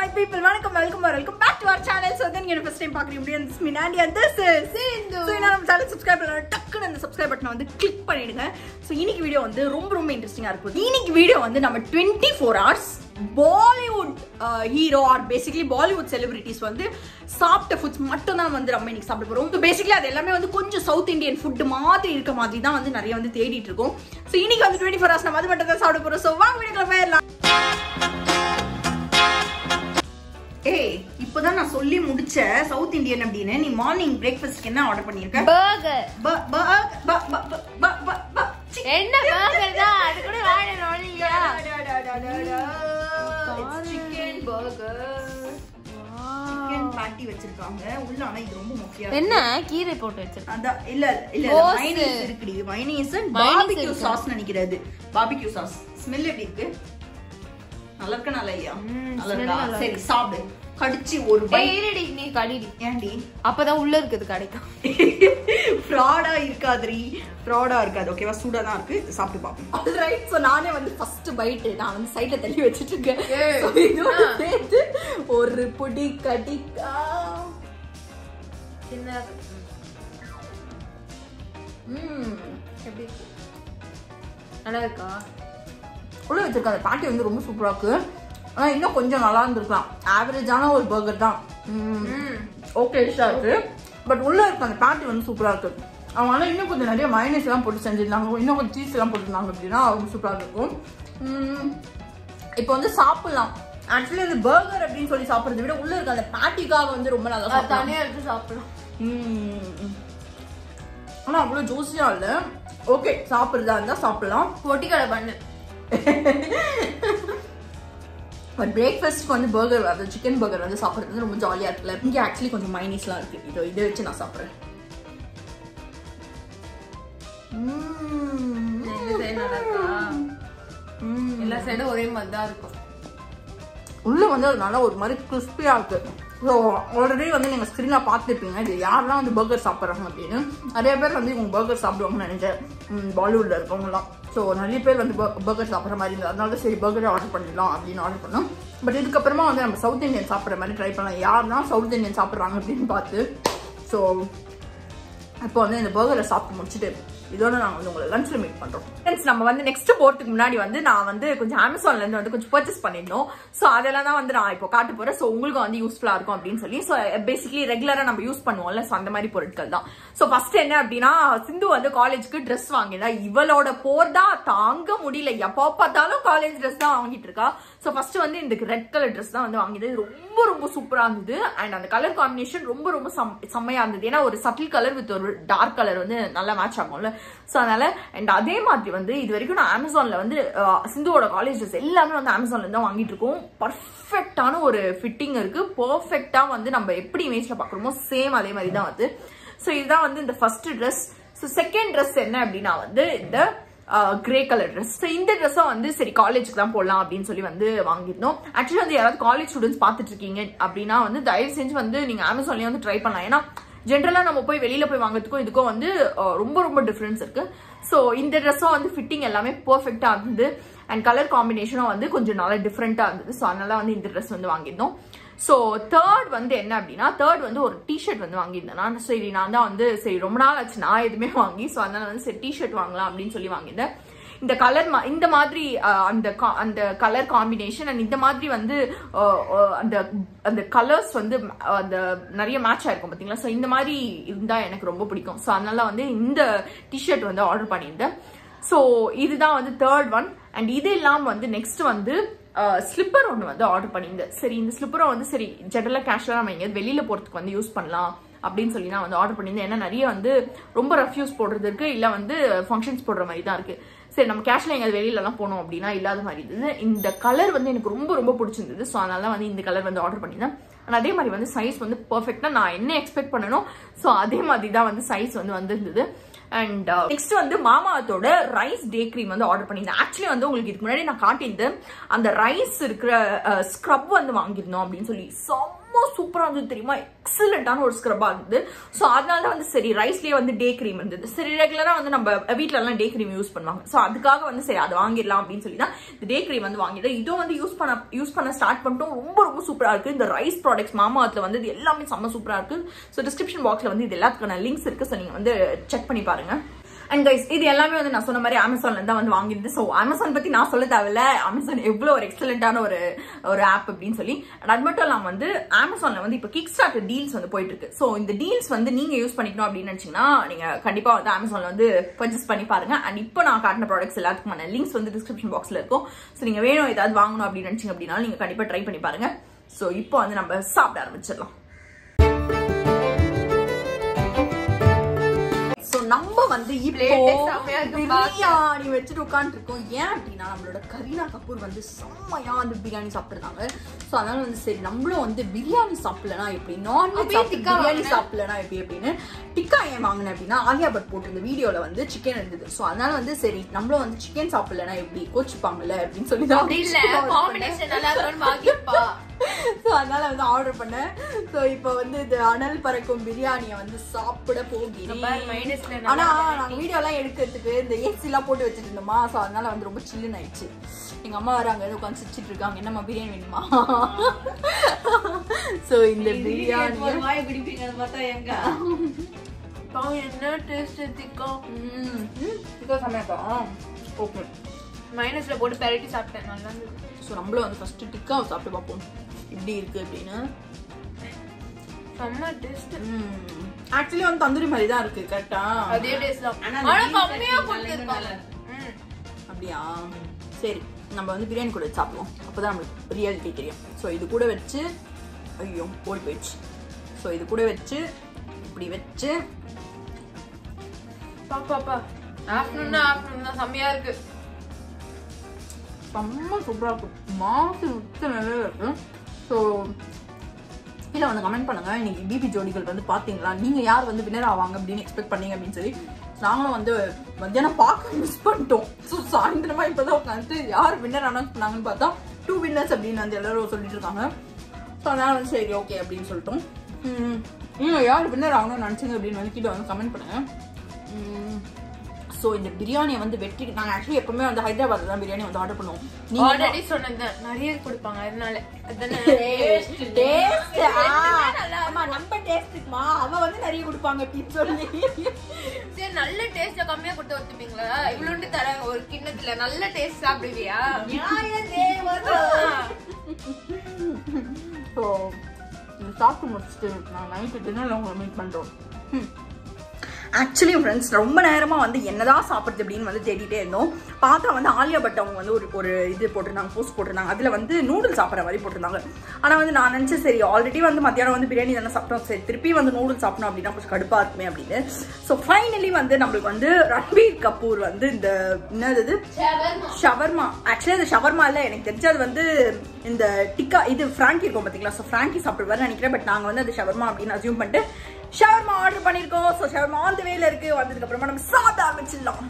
My people வணக்கம் welcome welcome back to our channel so then நீங்கள் first time பார்க்குறீங்க முடியும் this Minandi and this Sindhu. So என்ன நம்ம சேனல் சப்ஸ்கிரைப் பண்ண டக்குன்னு அந்த சப்ஸ்கிரைப் பட்டனை வந்து கிளிக் பண்ணிடுங்க ஸோ இன்னைக்கு வீடியோ வந்து ரொம்ப ரொம்ப இன்ட்ரெஸ்டிங்காக இருக்கும் இன்னைக்கு வீடியோ வந்து நம்ம twenty four hours Bollywood hero or basically Bollywood celebrities வந்து சாப்பிட்ட ஃபுட்ஸ் மட்டும் தான் வந்து நம்ம இன்னைக்கு சாப்பிட போகிறோம் ஸோ பேசிக்கலி அது எல்லாமே வந்து கொஞ்சம் சவுத் இந்தியன் ஃபுட் மாதிரி இருக்க மாதிரி தான் வந்து நிறைய வந்து தேடிட்டு இருக்கோம் ஸோ இன்னைக்கு வந்து டுவெண்ட்டி ஃபோர் ஹவர்ஸ் நம்ம அது மட்டும் தான் சாப்பிட போகிறோம் ஸோ வாங்க வீடியோக்குள்ள போயிடலாம் ஏய் இப்போதான் நான் சொல்லி முடிச்ச சவுத் இந்தியன் அப்படின்னு நீ மார்னிங் பிரேக்ஃபாஸ்ட்க்கு என்ன ஆர்டர் பண்ணிருக்க பர்கர் ப- ப- ப- ப- ப- ப- ப- ப- சி. என்ன பர்கர் தான் அது கூட வாடணும் இல்லையா It's chicken burger. Chicken patty வச்சிருக்காங்க. உள்ள ஆனா இது ரொம்ப முக்கியம். என்ன கீரை போட்டு வச்சிருக்கேன் அதான், இல்ல, இல்ல, இல்ல, Toast. mayonnaise இருக்குடி. mayonnaise and Mayonnaise barbecue இருக்கு. sauce நினைக்கிறேன் அது. barbecue sauce. smell எப்படி இருக்கு? நல்லா இருக்கா, நல்லா இல்லையா? ம், நல்லா smell இருக்கா? நல்லா சரி, சாப்பிடு. கடிச்சு ஒரு ஏய், bite. இருடி நீ கடிடி ஏன்டி? அப்பதான் உள்ள இருக்குது கிடைக்கும் ஃப்ராடா இருக்காதுரி ஃப்ராடா இருக்காது ஓகேவா சூடா தான் இருக்கு இது சாப்பிட்டு பாப்போம் ஆல்ரைட் சோ நானே வந்து ஃபர்ஸ்ட் பைட் நான் வந்து சைடுல தள்ளி வச்சிட்டு இருக்கேன் ஏய். So, இதோட ஆ. சேர்த்து ஒரு புடி கடிக்கா ம் எப்படி இருக்கு நல்லா இருக்கா உள்ள வச்சிருக்க அந்த பாட்டி வந்து ரொம்ப சூப்பரா இருக்கு ஆனா இன்னும் கொஞ்சம் நல்லா இருந்திருக்கலாம் ஆவரேஜான ஒரு பர்கர் தான் ம் ஓகே இருக்கு பட் உள்ள இருக்க அந்த பேட்டி வந்து சூப்பரா இருக்கு அவங்க ஆனால் இன்னும் கொஞ்சம் நிறைய மைனஸ் எல்லாம் போட்டு செஞ்சிருந்தாங்க இன்னும் கொஞ்சம் சீஸ் எல்லாம் போட்டிருந்தாங்க அப்படின்னா அவங்க சூப்பரா இருக்கும் உம், இப்போ வந்து சாப்பிடலாம் ஆக்சுவலி இந்த பர்கர் அப்படின்னு சொல்லி சாப்பிடுறதை விட உள்ள இருக்க அந்த பேட்டிக்காக வந்து ரொம்ப நல்லா அது சாப்பிடலாம் தனியா எடுத்து சாப்பிடலாம் உம். ஆனா அவ்வளவு ஜூஸியா இல்ல ஓகே சாப்பிடுறதா இருந்தா சாப்பிடலாம் பொட்டிக்கடை பண்ணு பட் பிரேக்ஃபாஸ்ட்க்கு வந்து பர்கர் அது சிக்கன் பர்கர் வந்து சாப்பிடுறது வந்து ரொம்ப ஜாலியா இருக்குல்ல இங்க ஆக்சுவலி கொஞ்சம் மைனஸ்லாம் இருக்கு இதோ இதை வச்சு நான் சாப்பிடுறேன் உம். இந்த சைடு நல்லா இருக்கா உம். எல்லா சைடும் ஒரே மாதிரி தான் இருக்கும் உள்ள வந்து அது நல்லா ஒரு மாதிரி கிறிஸ்பியா இருக்கு ஸோ ஆல்ரெடி வந்து நீங்க ஸ்க்ரீன்ல பார்த்துருப்பீங்க இது யாரெல்லாம் வந்து பர்கர் சாப்பிட்றாங்க அப்படின்னு நிறைய பேர் வந்து இவங்க பர்கர் சாப்பிடுவாங்கன்னு நினைச்சேன் பாலிவுட்ல இருக்கவங்கலாம் ஸோ நிறைய பேர் வந்து பர்கர் சாப்பிட்ற மாதிரி இருந்தது அதனால தான் சரி பர்கர் ஆர்டர் பண்ணிடலாம் அப்படின்னு ஆர்டர் பண்ணோம் பட் இதுக்கப்புறமா வந்து நம்ம சவுத் இந்தியன் சாப்பிட்ற மாதிரி ட்ரை பண்ணலாம் யாரெல்லாம் சவுத் இந்தியன் சாப்பிட்றாங்க அப்படின்னு பார்த்து ஸோ இப்போ வந்து இந்த பர்கரை சாப்பிட்டு முடிச்சுட்டு இதோட நாங்கள் வந்து உங்களை லஞ்ச்ல மீட் பண்றோம் ஃப்ரெண்ட்ஸ் நம்ம வந்து நெக்ஸ்ட் போறதுக்கு முன்னாடி வந்து நான் வந்து கொஞ்சம் அமேசான்ல இருந்து வந்து கொஞ்சம் பர்ச்சேஸ் பண்ணியிருந்தோம் ஸோ அதெல்லாம் தான் வந்து நான் இப்போ காட்ட போறேன் ஸோ உங்களுக்கு வந்து யூஸ்ஃபுல்லா இருக்கும் அப்படின்னு சொல்லி ஸோ பேசிக்கலி ரெகுலரா நம்ம யூஸ் பண்ணுவோம்ல ஸோ அந்த மாதிரி பொருட்கள் தான் ஸோ ஃபர்ஸ்ட் என்ன அப்படின்னா சிந்து வந்து காலேஜ்க்கு ட்ரெஸ் வாங்கினா இவளோட போர் தான் தாங்க முடியல எப்போ பார்த்தாலும் காலேஜ் ட்ரெஸ் தான் வாங்கிட்டு இருக்கா ஸோ ஃபர்ஸ்ட் வந்து இந்த ரெட் கலர் ட்ரெஸ் தான் வந்து வாங்கியது இது ரொம்ப ரொம்ப சூப்பரா இருந்தது அண்ட் அந்த கலர் காம்பினேஷன் ரொம்ப ரொம்ப செம்- செம்மையா இருந்தது ஏன்னா ஒரு சட்டில் கலர் வித் ஒரு டார்க் கலர் வந்து நல்லா மேட்ச் ஆகும்ல ஸோ அதனால அண்ட் அதே மாதிரி வந்து இது வரைக்கும் நான் அமேசான்ல வந்து அஹ், சிந்துவோட காலேஜ் ட்ரெஸ் எல்லாமே வந்து அமேசான்ல இருந்து தான் வாங்கிட்டு இருக்கோம் பர்ஃபெக்டான ஒரு ஃபிட்டிங் இருக்கு பர்ஃபெக்டா வந்து நம்ம எப்படி இமேஜ்ல பாக்குறோமோ சேம் அதே மாதிரி தான் வந்து ஸோ இதுதான் வந்து இந்த first dress so second dress என்ன அப்படின்னா வந்து இந்த கிரே கலர் ட்ரெஸ் ஸோ இந்த ட்ரெஸ்ஸும் வந்து சரி காலேஜுக்கு தான் போடலாம் அப்படின்னு சொல்லி வந்து வாங்கியிருந்தோம் ஆக்சுவலி வந்து யாராவது காலேஜ் ஸ்டூடெண்ட்ஸ் பார்த்துட்டு இருக்கீங்க அப்படின்னா வந்து தயவு செஞ்சு வந்து நீங்கள் அமேசான்லேயே வந்து ட்ரை பண்ணலாம் ஏன்னா ஜென்ரலாக நம்ம போய் வெளியில் போய் வாங்குறதுக்கும் இதுக்கும் வந்து அஹ், ரொம்ப ரொம்ப டிஃப்ரென்ஸ் இருக்கு ஸோ இந்த ட்ரெஸ்ஸும் வந்து ஃபிட்டிங் எல்லாமே பர்ஃபெக்டாக இருந்தது அண்ட் கலர் காம்பினேஷனும் வந்து கொஞ்சம் நல்லா டிஃப்ரெண்ட்டாக இருந்தது ஸோ அதனால வந்து இந்த ட்ரெஸ் வந்து வாங்கியிருந்தோம் ஸோ தேர்ட் வந்து என்ன அப்படின்னா தேர்ட் வந்து ஒரு டிஷர்ட் வந்து வாங்கியிருந்தேன் நான் சரி நான் தான் வந்து சரி ரொம்ப நாள் ஆச்சு நான் எதுவுமே வாங்கி ஸோ அதனால வந்து சரி டிஷர்ட் வாங்கலாம் அப்படின்னு சொல்லி வாங்கியிருந்தேன் இந்த கலர் இந்த மாதிரி அஹ், அந்த கா- அந்த கலர் காம்பினேஷன் அண்ட் இந்த மாதிரி வந்து அஹ், அஹ், அந்த அந்த கலர்ஸ் வந்து அஹ், அந்த நிறைய மேட்ச் ஆயிருக்கும் பார்த்தீங்களா ஸோ இந்த மாதிரி இருந்தால் எனக்கு ரொம்ப பிடிக்கும் ஸோ அதனால வந்து இந்த டிஷர்ட் வந்து ஆர்டர் பண்ணியிருந்தேன் ஸோ இதுதான் வந்து தேர்ட் ஒன் அண்ட் இது இல்லாமல் வந்து நெக்ஸ்ட் வந்து ஸ்லிப்பர் ஒன்று வந்து ஆர்டர் பண்ணியிருந்தேன் சரி இந்த ஸ்லிப்பரை வந்து சரி ஜெனரலாக கேஷுவலாக நம்ம எங்கேயாவது வெளியில் போகிறதுக்கு வந்து யூஸ் பண்ணலாம் அப்படின்னு சொல்லி நான் வந்து ஆர்டர் பண்ணியிருந்தேன் ஏன்னா நிறைய வந்து ரொம்ப ரஃப் யூஸ் போடுறது இருக்கு இல்லை வந்து ஃபங்க்ஷன்ஸ் போடுற மாதிரி தான் இருக்கு சரி நம்ம கேஷ்ல எங்கேயாவது வெளியிலலாம் போனோம் அப்படின்னா இல்லாத மாதிரி இருந்தது இந்த கலர் வந்து எனக்கு ரொம்ப ரொம்ப பிடிச்சிருந்தது ஸோ அதனால தான் வந்து இந்த கலர் வந்து ஆர்டர் பண்ணியிருந்தேன் And அதே மாதிரி வந்து சைஸ் வந்து பர்ஃபெக்டாக நான் என்ன எக்ஸ்பெக்ட் பண்ணனோ ஸோ அதே மாதிரி தான் வந்து சைஸ் வந்து வந்திருந்தது அண்ட் நெக்ஸ்ட் வந்து மாமாத்தோட ரைஸ் டே க்ரீம் வந்து ஆர்டர் பண்ணியிருந்தேன் ஆக்சுவலி வந்து உங்களுக்கு இதுக்கு முன்னாடி நான் காட்டியிருந்தேன் அந்த ரைஸ் இருக்கிற ஸ்க்ரப் வந்து வாங்கியிருந்தோம் அப்படின்னு சொல்லி செம்ம சூப்பரா இருந்தது தெரியுமா எக்ஸலண்டான ஒரு ஸ்க்ரப்பா இருந்தது ஸோ அதனால தான் வந்து சரி ரைஸ்லயே வந்து டே க்ரீம் இருந்தது சரி ரெகுலரா வந்து நம்ம வீட்ல எல்லாம் டே க்ரீம் யூஸ் பண்ணுவாங்க ஸோ அதுக்காக வந்து சரி அது வாங்கிடலாம் அப்படின்னு சொல்லி தான் இந்த டே க்ரீம் வந்து வாங்கிட்டேன் இதுவும் வந்து யூஸ் பண்ண யூஸ் பண்ண ஸ்டார்ட் பண்ணிட்டோம் ரொம்ப ரொம்ப சூப்பரா இருக்கு இந்த ரைஸ் ப்ராடக்ட்ஸ் மாமாத்துல வந்து இது எல்லாமே செம்ம சூப்பரா இருக்கு ஸோ டிஸ்கிரிப்ஷன் பாக்ஸ்ல வந்து இது எல்லாத்துக்கான லிங்க்ஸ் இருக்கு ஸோ நீங்க வந்து செக் பண்ணி பாருங்க அண்ட் கைஸ் இது எல்லாமே வந்து நான் சொன்ன மாதிரி அமேசான்ல தான் வந்து வாங்கியிருந்தது ஸோ அமேசான் பத்தி நான் சொல்ல தேவையில்ல அமேசான் எவ்வளோ ஒரு எக்ஸலண்டான ஒரு ஒரு ஆப் அப்படின்னு சொல்லி And அது மட்டும் இல்லாம வந்து அமேசான்ல வந்து இப்போ கிக் ஸ்டார்ட் டீல்ஸ் வந்து போயிட்டு இருக்கு ஸோ இந்த டீல்ஸ் வந்து நீங்க யூஸ் பண்ணிக்கணும் அப்படின்னு நினைச்சீங்கன்னா நீங்க கண்டிப்பா வந்து அமேசான்ல வந்து பர்ச்சேஸ் பண்ணி பாருங்க அண்ட் இப்போ நான் காட்டின ப்ராடக்ட்ஸ் எல்லாத்துக்குமான லிங்க்ஸ் வந்து டிஸ்கிரிப்ஷன் பாக்ஸ்ல இருக்கும் ஸோ நீங்க வேணும் ஏதாவது வாங்கணும் அப்படின்னு நினைச்சீங்க அப்படின்னா நீங்க கண்டிப்பா ட்ரை பண்ணி பாருங்க ஸோ இப்போ வந்து நம்ம சாப்பிட ஆரம்பிச்சிடலாம் ஸோ நம்ம வந்து இப்போ Plate செம்மையா இருக்கு பார்க்க. பிரியாணி வச்சுட்டு உட்காந்துருக்கோம் ஏன் அப்படின்னா நம்மளோட கரீனா கபூர் வந்து செம்மையா வந்து பிரியாணி சாப்பிட்டுருந்தாங்க ஸோ அதனால வந்து சரி நம்மளும் வந்து பிரியாணி சாப்பிடலனா எப்படி நான்வெஜ் அப்படியே சாப்பிட்டு tikka பிரியாணி வாங்கினேன். சாப்பிடலனா எப்படி அப்படின்னு டிக்கா ஏன் வாங்கினேன் அப்படின்னா ஆலியா பட் போட்டிருந்த வீடியோல வந்து சிக்கன் இருந்தது ஸோ அதனால வந்து சரி நம்மளும் வந்து சிக்கன் சாப்பிடலனா எப்படி கோச்சிப்பாங்கல்ல அப்படின்னு சொல்லி தான் அப்படி இல்ல காம்பினேஷன் நல்லா இருக்கும்னு வாங்கிப்பா ஸோ அதனால வந்து ஆர்டர் பண்ணேன் ஸோ இப்போ வந்து இது அனல் பறக்கும் பிரியாணியை வந்து சாப்பிட போகிறேன் பாரு, மைனஸ்ல நல்லா ஆனா நாங்க வீடியோ எல்லாம் எடுக்கிறதுக்கு இந்த ஏசி எல்லாம் போட்டு வச்சுட்டு இருந்தோமா ஸோ அதனால வந்து ரொம்ப சில்லுன்னு ஆயிடுச்சு எங்க அம்மா வராங்க உட்காந்து சிரிச்சிட்டு இருக்காங்க என்னம்மா பிரியாணி வேணுமா ஸோ இந்த பிரியாணி வாய் பிடிப்பீங்க பார்த்தா எங்க பாவம் என்ன டேஸ்ட் திக்கா ஓகே மைனஸ்ல போட்டு பெரட்டி சாப்பிட்டேன் நல்லா இருந்தது ஸோ நம்மளும் வந்து ஃபர்ஸ்ட் டிக்காவை சாப்பிட்டு பார்ப்போம் எப்படி இருக்கு அப்படின்னு செம்ம டேஸ்ட் ஆக்சுவலி வந்து தந்தூரி மாதிரி தான் இருக்கு கரெக்டா அதே டேஸ்ட் தான் ஆனா ஆனா அந்த beef கம்மியா சட்னி கொடுத்துருக்காங்க நல்லா ம். அப்படியா சரி நம்ம வந்து பிரியாணி கூட வச்சு சாப்பிடுவோம் அப்பதான் நம்மளுக்கு ரியாலிட்டி தெரியும் ஸோ இது கூட வச்சு ஐயோ ஓடி போயிடுச்சு ஸோ இது கூட வச்சு இப்படி வச்சு பா பாப்பா ஆஃப்டர்நூன் ஆஃப்டர்நூன் தான் செம்மையா இருக்கு செம்ம சூப்பராக இருக்கும் மாசு உச்ச நிலையில இருக்கு ஸோ கீழே வந்து கமெண்ட் பண்ணுங்க இன்னைக்கு பிபி ஜோடிகள் வந்து பாத்தீங்களா நீங்க யார் வந்து வினர் ஆவாங்க அப்படின்னு எக்ஸ்பெக்ட் பண்ணீங்க அப்படின்னு சொல்லி நாங்களும் வந்து மத்தியானம் பார்க்க மிஸ் பண்ணிட்டோம் ஸோ சாயந்தரமா இப்பதான் உட்காந்துட்டு யார் வின்னர் அனௌன்ஸ் பண்ணாங்கன்னு பார்த்தா டூ வின்னர்ஸ் அப்படின்னு வந்து எல்லாரும் சொல்லிட்டு இருக்காங்க ஸோ அதனால வந்து சரி ஓகே அப்படின்னு சொல்லிட்டோம் ம், நீங்க யார் வின்னர் ஆகணும்னு நினைச்சீங்க அப்படின்னு வந்து கீழே வந்து கமெண்ட் பண்ணுங்க ஸோ இந்த பிரியாணியை வந்து வெற்றி நாங்கள் ஆக்சுவலி எப்பவுமே வந்து ஹைதராபாத்ல தான் பிரியாணி வந்து ஆர்டர் பண்ணுவோம் நீங்க ஆல்ரெடி சொன்னதுதான் நிறைய கொடுப்பாங்க அதனால அதானே டேஸ்ட் ஆமா நம்ம டேஸ்ட்டுக்குமா அவ வந்து நிறைய கொடுப்பாங்க அப்படின்னு சொல்லி சரி நல்ல டேஸ்ட் கம்மியா கொடுத்து ஒத்துப்பீங்களா இவ்வளோண்டு தர ஒரு கிண்ணத்துல நல்ல டேஸ்ட் சாப்பிடுவியா ஸோ இது சாப்பிட்டு முடிச்சுட்டு நான் நைட்டு டின்னரில் உங்களை மீட் பண்ணுறோம் ஆக்சுவலி ஃப்ரெண்ட்ஸ் ரொம்ப நேரமா வந்து என்னதான் சாப்பிடுறது அப்படின்னு வந்து தேடிட்டே இருந்தோம் பார்த்தா வந்து ஆலியா பட் அவங்க வந்து ஒரு ஒரு இது போட்டிருந்தாங்க போஸ்ட் போட்டிருந்தாங்க அதுல வந்து நூடுல்ஸ் சாப்பிட்ற மாதிரி போட்டிருந்தாங்க ஆனா வந்து நான் நினைச்சேன் சரி ஆல்ரெடி வந்து மத்தியானம் வந்து பிரியாணி தானே சாப்பிட்டோம் சரி திருப்பி வந்து நூடுல்ஸ் சாப்பிடணும் அப்படின்னா கொஞ்சம் கடுப்பா இருக்குமே அப்படின்னு ஸோ ஃபைனலி வந்து நம்மளுக்கு வந்து ரன்பீர் கபூர் வந்து இந்த என்னது ஷவர்மா ஆக்சுவலி அது ஷவர்மா இல்ல எனக்கு தெரிஞ்சு அது வந்து இந்த டிக்கா இது ஃப்ராங்கி இருக்கும் பாத்தீங்களா ஸோ ஃப்ராங்கி சாப்பிடுவாரு நினைக்கிறேன் பட் நாங்க வந்து அது ஷவர்மா அப்படின்னு அசியூம் பண்ணிட்டு ஷவர்மா ஆர்டர் பண்ணிருக்கோம் ஸோ ஷவர்மா ஆன் த வேல இருக்கு வந்ததுக்கு அப்புறமா நம்ம சாப்பிட ஆரம்பிச்சிடலாம்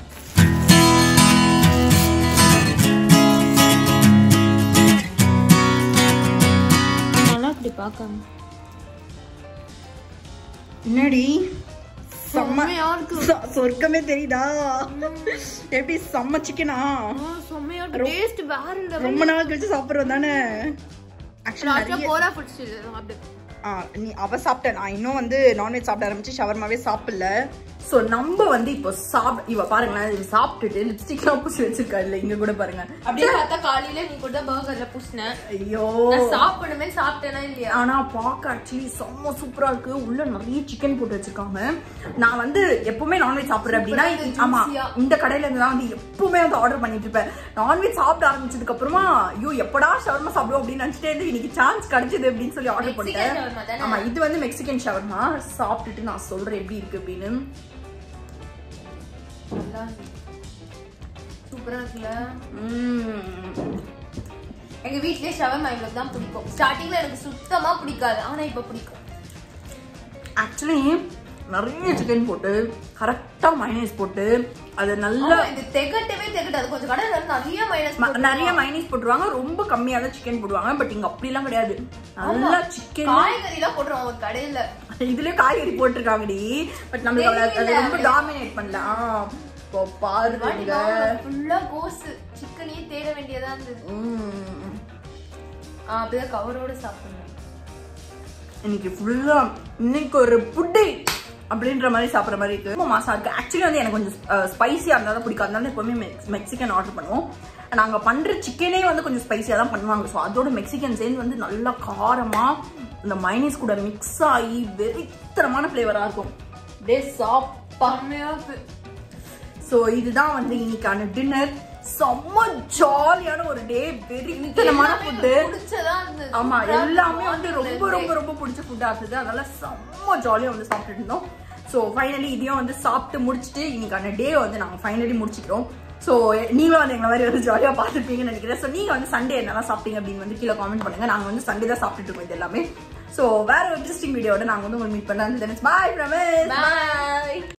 நல்லா இப்படி பார்க்காம என்னடி செம்மையா இருக்கு. சொ- சொர்க்கமே தெரியுதா எப்படி செம்ம சிக்கனா செம்மையா டேஸ்ட் வேற level. ரொம்ப நாள் கழிச்சு சாப்பிடுறோம் தானே லாஸ்ட்ல ஆக்சுவலி போரா ஃபுட் ஸ்டைல் சாப்பிடு ஆ, நீ அவ சாப்பிட்ட நான் இன்னும் வந்து நான்வெஜ் சாப்பிட ஆரம்பிச்சு ஷவர்மாவே சாப்பிடல சோ நம்ம வந்து இப்போ சாப்பிட இவ பாருங்களேன் இது சாப்பிட்டுட்டு லிப்ஸ்டிக்லாம் பூசி வச்சிருக்கா இல்ல இங்க கூட பாருங்க அப்படியே பார்த்தா காலையில நீ கூட பர்கர்ல புஷ்ன ஐயோ நான் சாப்பிடணுமே சாப்பிட்டேனா இல்லையா ஆனா பார்க்க ஆக்சுவலி செம்ம சூப்பரா இருக்கு உள்ள நிறைய சிக்கன் போட்டு வச்சிருக்காங்க நான் வந்து எப்பவுமே நான்வெஜ் சாப்பிடுறேன் அப்படின்னா சூப்பரா இருக்கு, ஆமா juicy-ஆ. இந்த கடையில இருந்து தான் வந்து எப்பவுமே வந்து ஆர்டர் பண்ணிட்டு இருப்பேன் நான்வெஜ் சாப்பிட ஆரம்பிச்சதுக்கு அப்புறமா ஐயோ எப்படா ஷவர்மா சாப்பிடுவோம் அப்படின்னு நினைச்சிட்டே இருந்து இன்னைக்கு சான்ஸ் கிடைச்சது அப்படின்னு சொல்லி ஆர்டர் Mexican பண்ணிட்டேன் shawarma தானே? ஆமா இது வந்து மெக்சிகன் ஷவர்மா சாப்பிட்டுட்டு நான் சொல்றேன் எப்படி இருக்கு அப்படின்னு நல்லா சூப்பரா இருக்குல்ல உம். எங்க வீட்லயே ஷவர்மா இவ்வளவு தான் பிடிக்கும் ஸ்டார்டிங்ல எனக்கு சுத்தமா பிடிக்காது ஆனா இப்ப பிடிக்கும் ஆக்சுவலி நிறைய சிக்கன் போட்டு கரெக்டா மைனஸ் போட்டு அது நல்லா ஆமா, இது திகட்டவே திகட்டாது கொஞ்சம் கடையில இருந்து நிறைய மைனஸ் ம- நிறைய மைனஸ் போட்டுருவாங்க ரொம்ப கம்மியா தான் சிக்கன் போடுவாங்க பட் இங்க அப்படிலாம் கிடையாது நல்லா சிக்கன் காய்கறி எல்லாம் போட்டுருவாங்க ஒரு கடையில இதுலயே காய்கறி போட்டிருக்காங்கடி பட் நம்மளுக்கு அவ்வளவு- அது தெரியல. ரொம்ப டாமினேட் பண்ணலாம் இப்போ பாருங்க ஃபுல்லா கோஸ் சிக்கனையே தேட வேண்டியதா இருந்தது உம். ஆ, அப்படியே கவரோட சாப்பிடணும் இன்னைக்கு ஃபுல்லா இன்னைக்கு ஒரு புட்டை அப்படின்ற மாதிரி சாப்பிட்ற மாதிரி இருக்கு ரொம்ப மாசா இருக்கு ஆக்சுவலி வந்து எனக்கு கொஞ்சம் ஸ்பைசியா இருந்தா தான் பிடிக்கும் அதனால எப்பவுமே மெக்ஸ்- மெக்சிகன் ஆர்டர் பண்ணுவோம் நாங்க பண்ற சிக்கனே வந்து கொஞ்சம் ஸ்பைசியா தான் பண்ணுவாங்க ஸோ அதோட மெக்சிகன் சேர்ந்து வந்து நல்லா காரமா இந்த மைனஸ் கூட மிக்ஸ் ஆகி வெறித்தனமான ஃப்ளேவரா இருக்கும் டே சாப்பா செம்மையா இருக்கு. ஸோ இதுதான் வந்து இன்னைக்கான டின்னர் செம்ம ஜாலியான ஒரு டே வெறித்தனமான எல்லாமே ஃபுட்டு எனக்கு பிடிச்சதா இருந்தது. ஆமா சூப்பரா எல்லாமே இருந்தது. வந்து ரொம்ப ரொம்ப ரொம்ப பிடிச்ச ஃபுட்டா இருந்தது அதனால செம்ம ஜாலியா வந்து சாப்பிட்டுட்டு இருந்தோம் ஸோ ஃபைனலி இதையும் வந்து சாப்பிட்டு முடிச்சுட்டு இன்னைக்கான டே வந்து நாங்க ஃபைனலி முடிச்சுக்கிறோம் ஸோ நீங்களும் வந்து எங்களை மாதிரி வந்து ஜாலியாக பார்த்துருப்பீங்கன்னு நினைக்கிறேன் ஸோ நீங்கள் வந்து சண்டே என்னெல்லாம் சாப்பிட்டீங்க அப்படின்னு வந்து கீழே காமெண்ட் பண்ணுங்க நாங்கள் வந்து சண்டே தான் சாப்பிட்டுட்டு இருக்கோம் இது எல்லாமே ஸோ வேற ஒரு இன்ட்ரெஸ்டிங் வீடியோட நாங்கள் வந்து உங்களுக்கு மீட் பண்ணலாம் பாய் பிரமேஷ் Bye.